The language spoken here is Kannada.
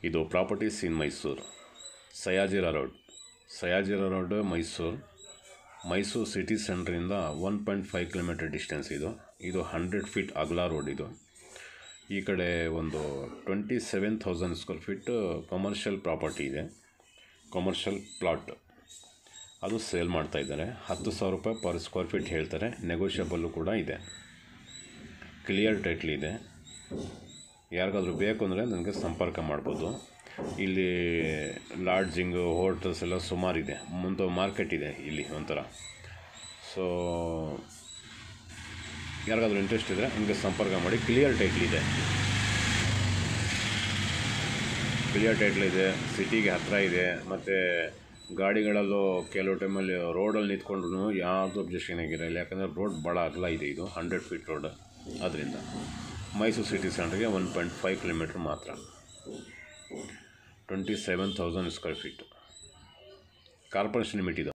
ಇದು properties in Mysuru Sayajirao road Sayajirao road Mysuru Mysuru city ಸೆಂಟ್ರಿಂದ one point five kilometre distance ಇದು ಇದು ಹಂಡ್ರೆಡ್ ಫೀಟ್ ಅಗಲ ರೋಡ್ ಇದು ಈ ಕಡೆ ಒಂದು twenty seven thousand square feet commercial property ಇದೆ ಕಮರ್ಷಿಯಲ್ ಪ್ಲಾಟ್ ಅದು ಸೇಲ್ ಮಾಡ್ತಾ ಇದ್ದಾರೆ ಹತ್ತು ಸಾವಿರ ರೂಪಾಯಿ ಪರ್ ಸ್ಕ್ವೇರ್ ಫೀಟ್ ಹೇಳ್ತಾರೆ ನೆಗೋಷಿಯಬಲ್ಲು ಕೂಡ ಇದೆ ಕ್ಲಿಯರ್ ಟೈಟ್ಲ್ ಇದೆ ಯಾರಿಗಾದ್ರೂ ಬೇಕು ಅಂದರೆ ನನಗೆ ಸಂಪರ್ಕ ಮಾಡ್ಬೋದು ಇಲ್ಲಿ ಲಾಡ್ಜಿಂಗು ಹೋಟೆಲ್ಸ್ ಎಲ್ಲ ಸುಮಾರಿದೆ ಮುಂದೆ ಮಾರ್ಕೆಟ್ ಇದೆ ಇಲ್ಲಿ ಒಂಥರ ಸೊ ಯಾರಿಗಾದ್ರೂ ಇಂಟ್ರೆಸ್ಟ್ ಇದ್ದರೆ ನನಗೆ ಸಂಪರ್ಕ ಮಾಡಿ ಕ್ಲಿಯರ್ ಟೈಟ್ಲ್ ಇದೆ ಕ್ಲಿಯರ್ ಟೈಟ್ಲ್ ಇದೆ ಸಿಟಿಗೆ ಹತ್ತಿರ ಇದೆ ಮತ್ತು ಗಾಡಿಗಳಲ್ಲೂ ಕೆಲವು ಟೈಮಲ್ಲಿ ರೋಡಲ್ಲಿ ನಿಂತ್ಕೊಂಡ್ರು ಯಾವುದು ಅಬ್ಜೆಕ್ಷನ್ ಆಗಿರಲ್ಲ ಯಾಕಂದರೆ ರೋಡ್ ಭಾಳ ಅಗಲ ಇದೆ ಇದು ಹಂಡ್ರೆಡ್ ಫೀಟ್ ರೋಡ್ ಅದರಿಂದ ಮೈಸೂರು ಸಿಟಿ ಸೆಂಟ್ರಿಗೆ ಒನ್ ಪಾಯಿಂಟ್ ಫೈವ್ ಕಿಲೋಮೀಟ್ರ್ ಮಾತ್ರ twenty seven thousand square feet corporation limit ಇದು